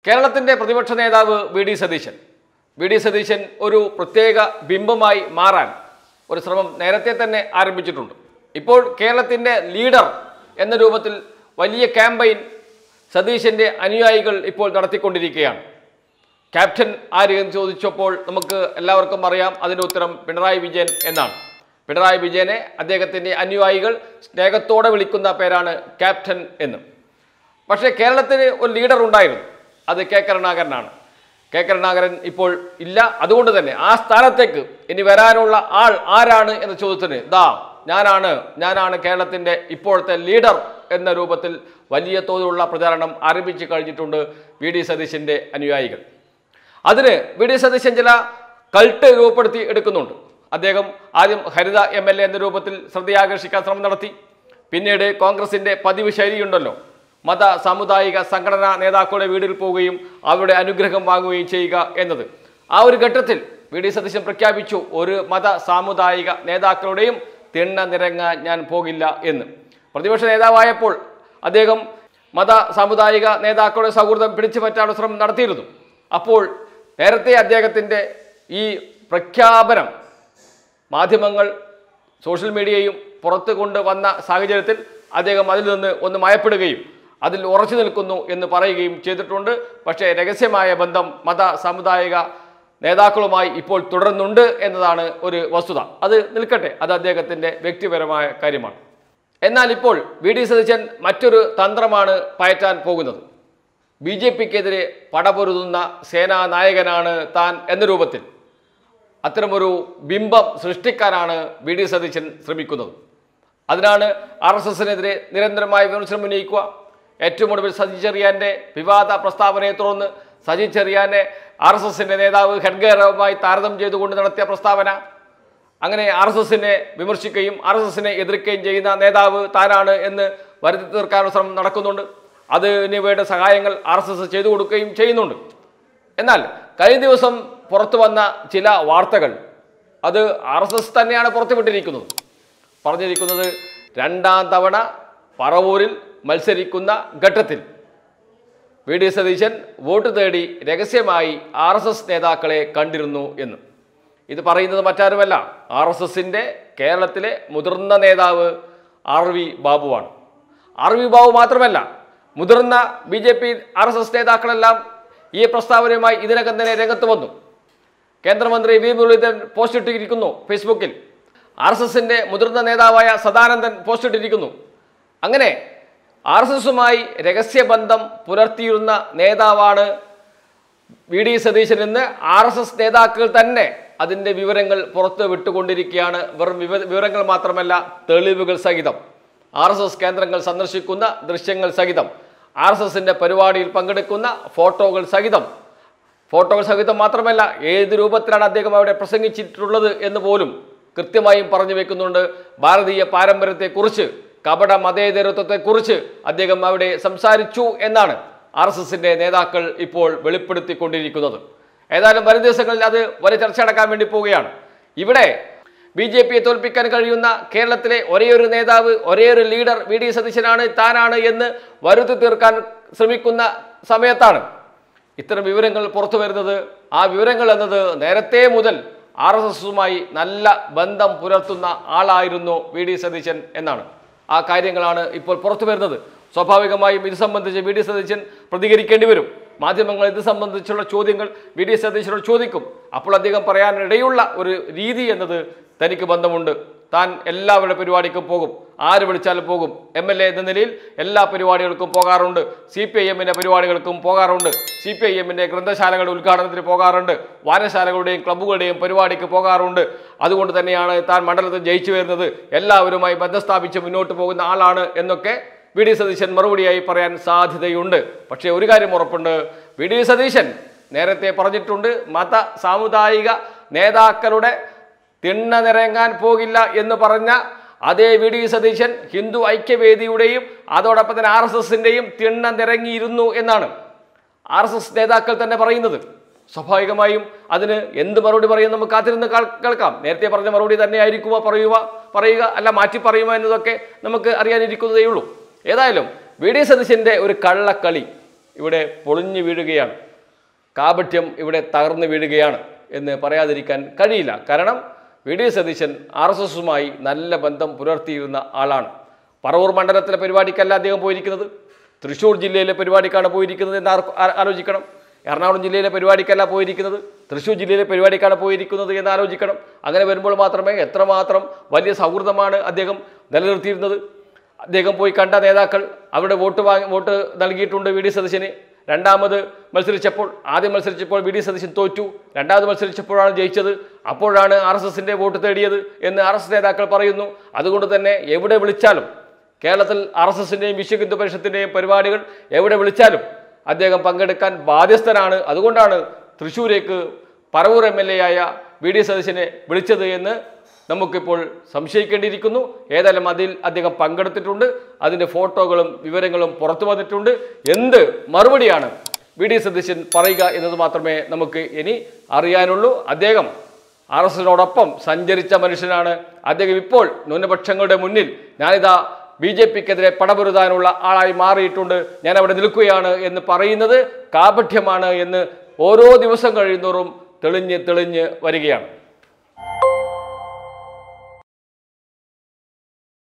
കേരളത്തിന്റെ പ്രതിപക്ഷ നേതാവ് V D Satheesan V D Satheesan ഒരു പ്രത്യേക ബിംബമായി മാറാൻ ഒരു ശ്രമം നേരത്തെ തന്നെ ആരംഭിച്ചിട്ടുണ്ട് ഇപ്പോൾ കേരളത്തിന്റെ ലീഡർ എന്ന രൂപത്തിൽ വലിയ ക്യാമ്പയിൻ സതീശന്റെ അനുയായികൾ ഇപ്പോൾ നടത്തിക്കൊണ്ടിരിക്കുകയാണ് ക്യാപ്റ്റൻ ആര് എന്ന് ചോദിച്ചപ്പോൾ നമുക്ക് എല്ലാവർക്കും അറിയാം അതിൻ്റെ ഉത്തരം പിണറായി വിജയൻ എന്നാണ് പിണറായി വിജയനെ അദ്ദേഹത്തിൻ്റെ അനുയായികൾ സ്നേഹത്തോടെ വിളിക്കുന്ന പേരാണ് ക്യാപ്റ്റൻ എന്ന് പക്ഷേ കേരളത്തിന് ഒരു ലീഡർ ഉണ്ടായിരുന്നു അത് കെ കരുണാകരനാണ് കെ കരുണാകരൻ ഇപ്പോൾ ഇല്ല അതുകൊണ്ട് തന്നെ ആ സ്ഥാനത്തേക്ക് ഇനി വരാനുള്ള ആൾ ആരാണ് എന്ന ചോദ്യത്തിന് ദാ ഞാനാണ് ഞാനാണ് കേരളത്തിൻ്റെ ഇപ്പോഴത്തെ ലീഡർ എന്ന രൂപത്തിൽ വലിയ തോതിലുള്ള പ്രചാരണം ആരംഭിച്ചു കഴിഞ്ഞിട്ടുണ്ട് വി ഡി സതീശൻ്റെ അനുയായികൾ അതിന് വി ഡി സതീശൻ ചില കൾട്ട് രൂപപ്പെടുത്തി എടുക്കുന്നുണ്ട് അദ്ദേഹം ആദ്യം ഹരിത എം എൽ എ എന്ന രൂപത്തിൽ ശ്രദ്ധയാകർഷിക്കാൻ ശ്രമം നടത്തി പിന്നീട് കോൺഗ്രസിന്റെ പതിവ് ശൈലിയുണ്ടല്ലോ മത സാമുദായിക സംഘടനാ നേതാക്കളുടെ വീട്ടിൽ പോവുകയും അവരുടെ അനുഗ്രഹം വാങ്ങുകയും ചെയ്യുക എന്നത് ആ ഒരു ഘട്ടത്തിൽ വി ഡി സതീശൻ പ്രഖ്യാപിച്ചു ഒരു മത സാമുദായിക നേതാക്കളുടെയും തിണ്ണ നിരങ്ങാൻ ഞാൻ പോകില്ല എന്ന് പ്രതിപക്ഷ നേതാവായപ്പോൾ അദ്ദേഹം മത സാമുദായിക നേതാക്കളുടെ സൗഹൃദം പിടിച്ചു പറ്റാനുള്ള ശ്രമം നടത്തിയിരുന്നു അപ്പോൾ നേരത്തെ അദ്ദേഹത്തിൻ്റെ ഈ പ്രഖ്യാപനം മാധ്യമങ്ങൾ സോഷ്യൽ മീഡിയയും പുറത്തു കൊണ്ടുവന്ന സാഹചര്യത്തിൽ അദ്ദേഹം അതിൽ നിന്ന് ഒന്ന് മയപ്പെടുകയും അതിൽ ഉറച്ചു നിൽക്കുന്നു എന്ന് പറയുകയും ചെയ്തിട്ടുണ്ട് പക്ഷേ രഹസ്യമായ ബന്ധം മത സാമുദായിക നേതാക്കളുമായി ഇപ്പോൾ തുടരുന്നുണ്ട് എന്നതാണ് ഒരു വസ്തുത അത് നിൽക്കട്ടെ അത് അദ്ദേഹത്തിൻ്റെ വ്യക്തിപരമായ കാര്യമാണ് എന്നാൽ ഇപ്പോൾ വി ഡി സതീശൻ മറ്റൊരു തന്ത്രമാണ് പയറ്റാൻ പോകുന്നത് ബി ജെ പിക്കെതിരെ പടപൊരുതുന്ന സേനാനായകനാണ് താൻ എന്ന രൂപത്തിൽ അത്തരമൊരു ബിംബം സൃഷ്ടിക്കാനാണ് വി ഡി സതീശൻ ശ്രമിക്കുന്നത് അതിനാണ് ആർ എസ് എസിനെതിരെ നിരന്തരമായി വിമർശനം ഉന്നയിക്കുക ഏറ്റവും ഒടുവിൽ സജി ചെറിയാന്റെ വിവാദ പ്രസ്താവനയെ തുടർന്ന് സജി ചെറിയാനെ ആർ എസ് എസിന്റെ നേതാവ് ഹെഡ്ഗേറുമായി താരതമ്യം ചെയ്തുകൊണ്ട് നടത്തിയ പ്രസ്താവന അങ്ങനെ ആർ എസ് എസിനെ വിമർശിക്കുകയും ആർ എസ് എസിനെ എതിർക്കുകയും ചെയ്യുന്ന നേതാവ് താനാണ് എന്ന് വരുത്തി തീർക്കാനുള്ള ശ്രമം നടക്കുന്നുണ്ട് അതിന് വേണ്ട സഹായങ്ങൾ ആർ എസ് എസ് ചെയ്തു കൊടുക്കുകയും ചെയ്യുന്നുണ്ട് എന്നാൽ കഴിഞ്ഞ ദിവസം പുറത്തു വന്ന ചില വാർത്തകൾ അത് ആർ എസ് എസ് തന്നെയാണ് പുറത്തുവിട്ടിരിക്കുന്നത് പറഞ്ഞിരിക്കുന്നത് രണ്ടാം തവണ പറവൂരിൽ മത്സരിക്കുന്ന ഘട്ടത്തിൽ വി ഡി സതീശൻ വോട്ട് തേടി രഹസ്യമായി ആർ എസ് എസ് നേതാക്കളെ കണ്ടിരുന്നു എന്ന് ഇത് പറയുന്നത് മറ്റാരുമല്ല ആർ എസ് എസിൻ്റെ കേരളത്തിലെ മുതിർന്ന നേതാവ് ആർ വി ബാബുവാണ് ആർ വി ബാബു മാത്രമല്ല മുതിർന്ന B J P R S S നേതാക്കളെല്ലാം ഈ പ്രസ്താവനയുമായി ഇതിനകം തന്നെ രംഗത്ത് വന്നു കേന്ദ്രമന്ത്രി വി മുരളീധരൻ പോസ്റ്റ് ഇട്ടിരിക്കുന്നു ഫേസ്ബുക്കിൽ ആർ എസ് എസിൻ്റെ മുതിർന്ന നേതാവായ സദാനന്ദൻ പോസ്റ്റ് ഇട്ടിരിക്കുന്നു അങ്ങനെ ആർ എസ് എസുമായി രഹസ്യബന്ധം പുലർത്തിയിരുന്ന നേതാവാണ് വി ഡി സതീശൻ എന്ന് ആർ എസ് എസ് നേതാക്കൾ തന്നെ അതിൻ്റെ വിവരങ്ങൾ പുറത്ത് വിട്ടുകൊണ്ടിരിക്കുകയാണ് വെറും വിവ വിവരങ്ങൾ മാത്രമല്ല തെളിവുകൾ സഹിതം ആർ എസ് എസ് കേന്ദ്രങ്ങൾ സന്ദർശിക്കുന്ന ദൃശ്യങ്ങൾ സഹിതം ആർ എസ് എസിൻ്റെ പരിപാടിയിൽ പങ്കെടുക്കുന്ന ഫോട്ടോകൾ സഹിതം ഫോട്ടോകൾ സഹിതം മാത്രമല്ല ഏത് രൂപത്തിലാണ് അദ്ദേഹം അവിടെ പ്രസംഗിച്ചിട്ടുള്ളത് എന്ന് പോലും കൃത്യമായും പറഞ്ഞു വെക്കുന്നുണ്ട് ഭാരതീയ പാരമ്പര്യത്തെക്കുറിച്ച് കപട മതേതരത്വത്തെക്കുറിച്ച് അദ്ദേഹം അവിടെ സംസാരിച്ചു എന്നാണ് ആർ എസ് എസിൻ്റെ നേതാക്കൾ ഇപ്പോൾ വെളിപ്പെടുത്തിക്കൊണ്ടിരിക്കുന്നത് ഏതായാലും വരും ദിവസങ്ങളിൽ അത് വലിയ ചർച്ച നടക്കാൻ വേണ്ടി പോവുകയാണ് ഇവിടെ ബി ജെ പിയെ തോൽപ്പിക്കാൻ കഴിയുന്ന കേരളത്തിലെ ഒരേയൊരു നേതാവ് ഒരേയൊരു ലീഡർ വി ഡി സതീശനാണ് താനാണ് എന്ന് വരുത്തി തീർക്കാൻ ശ്രമിക്കുന്ന സമയത്താണ് ഇത്തരം വിവരങ്ങൾ പുറത്തു വരുന്നത് ആ വിവരങ്ങൾ എന്നത് നേരത്തെ മുതൽ ആർ എസ് എസുമായി നല്ല ബന്ധം പുലർത്തുന്ന ആളായിരുന്നു വി ഡി സതീശൻ എന്നാണ് ആ കാര്യങ്ങളാണ് ഇപ്പോൾ പുറത്തു വരുന്നത് സ്വാഭാവികമായും ഇത് സംബന്ധിച്ച് വി ഡി സതീശൻ പ്രതികരിക്കേണ്ടി വരും മാധ്യമങ്ങൾ ഇത് സംബന്ധിച്ചുള്ള ചോദ്യങ്ങൾ വി ഡി സതീശനോട് ചോദിക്കും അപ്പോൾ അദ്ദേഹം പറയാനിടയുള്ള ഒരു രീതി എന്നത് തനിക്ക് ബന്ധമുണ്ട് താൻ എല്ലാവരുടെ പരിപാടിക്കും പോകും ആര് വിളിച്ചാലും പോകും എം എൽ എ എന്ന നിലയിൽ എല്ലാ പരിപാടികൾക്കും പോകാറുണ്ട് സി പി ഐ എമ്മിൻ്റെ പരിപാടികൾക്കും പോകാറുണ്ട് സി പി ഐ എമ്മിൻ്റെ ഗ്രന്ഥശാലകളുടെ ഉദ്ഘാടനത്തിന് പോകാറുണ്ട് വായനശാലകളുടെയും ക്ലബ്ബുകളുടെയും പരിപാടിക്ക് പോകാറുണ്ട് അതുകൊണ്ട് തന്നെയാണ് താൻ മണ്ഡലത്തിൽ ജയിച്ചു വരുന്നത് എല്ലാവരുമായി ബന്ധം സ്ഥാപിച്ച് മുന്നോട്ട് പോകുന്ന ആളാണ് എന്നൊക്കെ വി ഡി സതീശൻ മറുപടിയായി പറയാൻ സാധ്യതയുണ്ട് പക്ഷേ ഒരു കാര്യം ഉറപ്പുണ്ട് വി ഡി സതീശൻ നേരത്തെ പറഞ്ഞിട്ടുണ്ട് മത സാമുദായിക നേതാക്കളുടെ തിണ്ണ നിറങ്ങാൻ പോകില്ല എന്ന് പറഞ്ഞ അതേ വി ഡി സതീശൻ ഹിന്ദു ഐക്യവേദിയുടെയും അതോടൊപ്പം തന്നെ ആർ എസ് എസിൻ്റെയും തിണ്ണ നിറങ്ങിയിരുന്നു എന്നാണ് ആർ എസ് എസ് നേതാക്കൾ തന്നെ പറയുന്നത് സ്വാഭാവികമായും അതിന് എന്ത് മറുപടി പറയും നമുക്ക് കാത്തിരുന്ന് കേൾ- കേൾക്കാം നേരത്തെ പറഞ്ഞ മറുപടി തന്നെ ആയിരിക്കുമോ പറയുക പറയുക അല്ല മാറ്റി പറയുമോ എന്നതൊക്കെ നമുക്ക് അറിയാനിരിക്കുന്നതേ ഉള്ളൂ ഏതായാലും വി ഡി സതീശൻ്റെ ഒരു കള്ളക്കളി ഇവിടെ പൊളിഞ്ഞു വീഴുകയാണ് കാപഠ്യം ഇവിടെ തകർന്നു വീഴുകയാണ് എന്ന് പറയാതിരിക്കാൻ കഴിയില്ല കാരണം V D Satheesan R S എസുമായി നല്ല ബന്ധം പുലർത്തിയിരുന്ന ആളാണ് പറവൂർ മണ്ഡലത്തിലെ പരിപാടിക്കല്ല അദ്ദേഹം പോയിരിക്കുന്നത് തൃശ്ശൂർ ജില്ലയിലെ പരിപാടിക്കാണ് പോയിരിക്കുന്നത് എന്ന് ആർക്ക് ആ- ആലോചിക്കണം എറണാകുളം ജില്ലയിലെ പരിപാടിക്കല്ല പോയിരിക്കുന്നത് തൃശ്ശൂർ ജില്ലയിലെ പരിപാടിക്കാണ് പോയിരിക്കുന്നത് എന്ന് ആലോചിക്കണം അങ്ങനെ വരുമ്പോൾ മാത്രമേ എത്രമാത്രം വലിയ സൗഹൃദമാണ് അദ്ദേഹം നിലനിർത്തിയിരുന്നത് അദ്ദേഹം പോയി കണ്ട നേതാക്കൾ അവിടെ വോട്ട് വാങ്ങി വോട്ട് നൽകിയിട്ടുണ്ട് വി ഡി സതീശന് രണ്ടാമത് മത്സരിച്ചപ്പോൾ ആദ്യം മത്സരിച്ചപ്പോൾ വി ഡി സതീശൻ തോറ്റു രണ്ടാമത് മത്സരിച്ചപ്പോഴാണ് ജയിച്ചത് അപ്പോഴാണ് ആർ എസ് എസിൻ്റെ വോട്ട് തേടിയത് എന്ന് ആർ എസ് നേതാക്കൾ പറയുന്നു അതുകൊണ്ട് തന്നെ എവിടെ വിളിച്ചാലും കേരളത്തിൽ ആർ എസ് എസിൻ്റെയും വിശ്വ ഹിന്ദു പരിഷത്തിൻ്റെയും പരിപാടികൾ എവിടെ വിളിച്ചാലും അദ്ദേഹം പങ്കെടുക്കാൻ ബാധ്യസ്ഥനാണ് അതുകൊണ്ടാണ് തൃശ്ശൂരേക്ക് പറവൂർ എം എൽ എ ആയ വി ഡി സതീശനെ വിളിച്ചത് എന്ന് നമുക്കിപ്പോൾ സംശയിക്കേണ്ടിയിരിക്കുന്നു ഏതായാലും അതിൽ അദ്ദേഹം പങ്കെടുത്തിട്ടുണ്ട് അതിൻ്റെ ഫോട്ടോകളും വിവരങ്ങളും പുറത്തു വന്നിട്ടുണ്ട് എന്ത് മറുപടിയാണ് വി ഡി സതീശൻ പറയുക എന്നത് മാത്രമേ നമുക്ക് ഇനി അറിയാനുള്ളൂ അദ്ദേഹം ആർ എസ് എസിനോടൊപ്പം സഞ്ചരിച്ച മനുഷ്യനാണ് അദ്ദേഹം ഇപ്പോൾ ന്യൂനപക്ഷങ്ങളുടെ മുന്നിൽ ഞാനിതാ ബി ജെ പിക്കെതിരെ പടപൊരുതാനുള്ള ആളായി മാറിയിട്ടുണ്ട് ഞാൻ അവിടെ നിൽക്കുകയാണ് എന്ന് പറയുന്നത് കാപഠ്യമാണ് എന്ന് ഓരോ ദിവസം കഴിയുന്നോറും തെളിഞ്ഞ് തെളിഞ്ഞ് വരികയാണ്